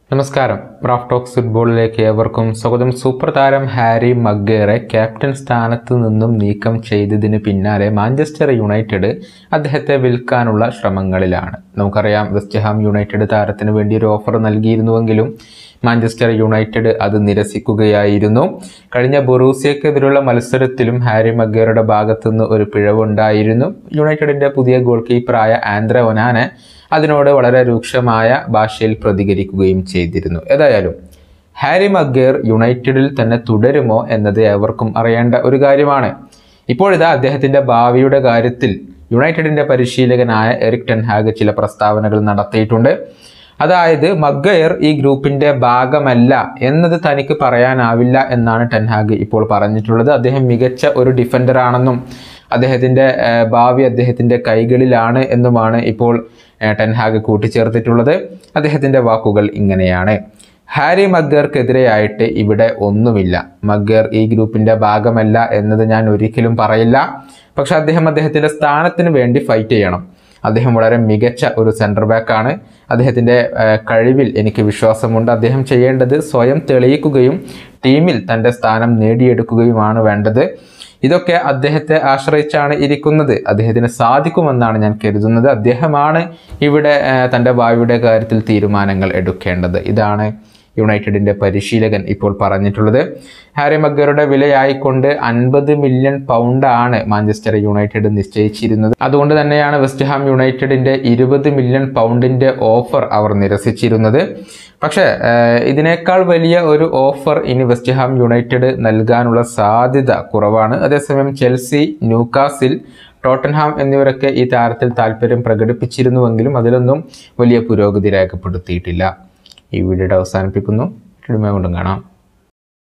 നമസ്കാരം Raf talks ഫുട്ബോളിലേക്ക് ഏവർക്കും സ്വാഗതം സൂപ്പർ താരം ഹാരി മഗ്ഗേറെ ക്യാപ്റ്റൻ സ്ഥാനത്ത് നിന്നും നീക്കം ചെയ്തതിന് പിന്നാലെ മാഞ്ചസ്റ്റർ യുണൈറ്റഡ് അദ്ദേഹത്തെ വിൽക്കാനുള്ള ശ്രമങ്ങളിലാണ് നമുക്കറിയാം വെസ്റ്റ് ഹാം യുണൈറ്റഡ് താരത്തിന് വേണ്ടി ഒരു ഓഫർ നൽകിയിരുന്നുവെങ്കിലും മാഞ്ചസ്റ്റർ യുണൈറ്റഡ് അത് നിരസിക്കുകയായിരുന്നു കഴിഞ്ഞ ബൊറൂസിയക്കെതിരെയുള്ള മത്സരത്തിലും ഹാരി മഗ്ഗേറുടെ ഭാഗത്തുനിന്ന് ഒരു പിഴവുണ്ടായിരുന്നു യുണൈറ്റഡിന്റെ പുതിയ ഗോൾ കീപ്പറായ ആന്ദ്ര ഒനാനെ അതിനോട് വളരെ രൂക്ഷമായ ഭാഷയിൽ പ്രതികരിക്കുകയും ചെയ്തിരുന്നു ഏതായാലും ഹാരി മഗ്ഗേർ യുണൈറ്റഡിൽ തന്നെ തുടരുമോ എന്നത് ഏവർക്കും അറിയേണ്ട ഒരു കാര്യമാണ് ഇപ്പോഴിതാ അദ്ദേഹത്തിന്റെ ഭാവിയുടെ കാര്യത്തിൽ യുണൈറ്റഡിന്റെ പരിശീലകനായ എറിക് ടെൻഹാഗ് ചില പ്രസ്താവനകൾ നടത്തിയിട്ടുണ്ട് അതായത് മഗ്ഗയർ ഈ ഗ്രൂപ്പിന്റെ ഭാഗമല്ല എന്നത് തനിക്ക് പറയാനാവില്ല എന്നാണ് ടെൻഹാഗ് ഇപ്പോൾ പറഞ്ഞിട്ടുള്ളത് അദ്ദേഹം മികച്ച ഒരു ഡിഫൻഡർ ആണെന്നും അദ്ദേഹത്തിന്റെ ഏർ, ഭാവി അദ്ദേഹത്തിന്റെ കൈകളിലാണ് എന്നുമാണ് ഇപ്പോൾ ഏർ, ടെൻഹാഗ് കൂട്ടിച്ചേർത്തിട്ടുള്ളത് അദ്ദേഹത്തിന്റെ വാക്കുകൾ ഇങ്ങനെയാണ് ഹാരി മഗ്ഗർക്കെതിരെയായിട്ട് ഇവിടെ ഒന്നുമില്ല മഗ്ഗർ ഈ ഗ്രൂപ്പിന്റെ ഭാഗമല്ല എന്നത് ഞാൻ ഒരിക്കലും പറയില്ല പക്ഷെ അദ്ദേഹം അദ്ദേഹത്തിന്റെ സ്ഥാനത്തിന് വേണ്ടി ഫൈറ്റ് ചെയ്യണം അദ്ദേഹം വളരെ മികച്ച ഒരു സെൻറ്റർ ബാക്കാണ് അദ്ദേഹത്തിൻ്റെ ഏഹ്, കഴിവിൽ എനിക്ക് വിശ്വാസമുണ്ട് അദ്ദേഹം ചെയ്യേണ്ടത് സ്വയം തെളിയിക്കുകയും ടീമിൽ തൻ്റെ സ്ഥാനം നേടിയെടുക്കുകയുമാണ് വേണ്ടത് ഇതൊക്കെ അദ്ദേഹത്തെ ആശ്രയിച്ചാണ് ഇരിക്കുന്നത് അദ്ദേഹത്തിന് സാധിക്കുമെന്നാണ് ഞാൻ കരുതുന്നത് അദ്ദേഹമാണ് ഇവിടെ ഏഹ്, തൻ്റെ ഭാവിയുടെ കാര്യത്തിൽ തീരുമാനങ്ങൾ എടുക്കേണ്ടത് ഇതാണ് യുണൈറ്റഡിന്റെ പരിശീലകൻ ഇപ്പോൾ പറഞ്ഞിട്ടുള്ളത് ഹാരി മഗ്ഗറുടെ വിലയായിക്കൊണ്ട് അൻപത് മില്യൺ പൗണ്ടാണ് മാഞ്ചസ്റ്റർ യുണൈറ്റഡ് നിശ്ചയിച്ചിരുന്നത് അതുകൊണ്ട് തന്നെയാണ് വെസ്റ്റ് ഹാം യുണൈറ്റഡിന്റെ ഇരുപത് മില്യൺ പൗണ്ടിന്റെ ഓഫർ അവർ നിരസിച്ചിരുന്നത് പക്ഷേ ഏഹ്, ഇതിനേക്കാൾ വലിയ ഒരു ഓഫർ ഇനി വെസ്റ്റ് ഹാം യുണൈറ്റഡ് നൽകാനുള്ള സാധ്യത കുറവാണ് അതേസമയം ചെൽസി ന്യൂക്കാസിൽ ടോട്ടൻഹാം എന്നിവരൊക്കെ ഈ താരത്തിൽ താല്പര്യം പ്രകടിപ്പിച്ചിരുന്നുവെങ്കിലും അതിലൊന്നും വലിയ പുരോഗതി രേഖപ്പെടുത്തിയിട്ടില്ല ഈ വീഡിയോയുടെ അവസാനിപ്പിക്കുന്നു വീണ്ടും കാണാം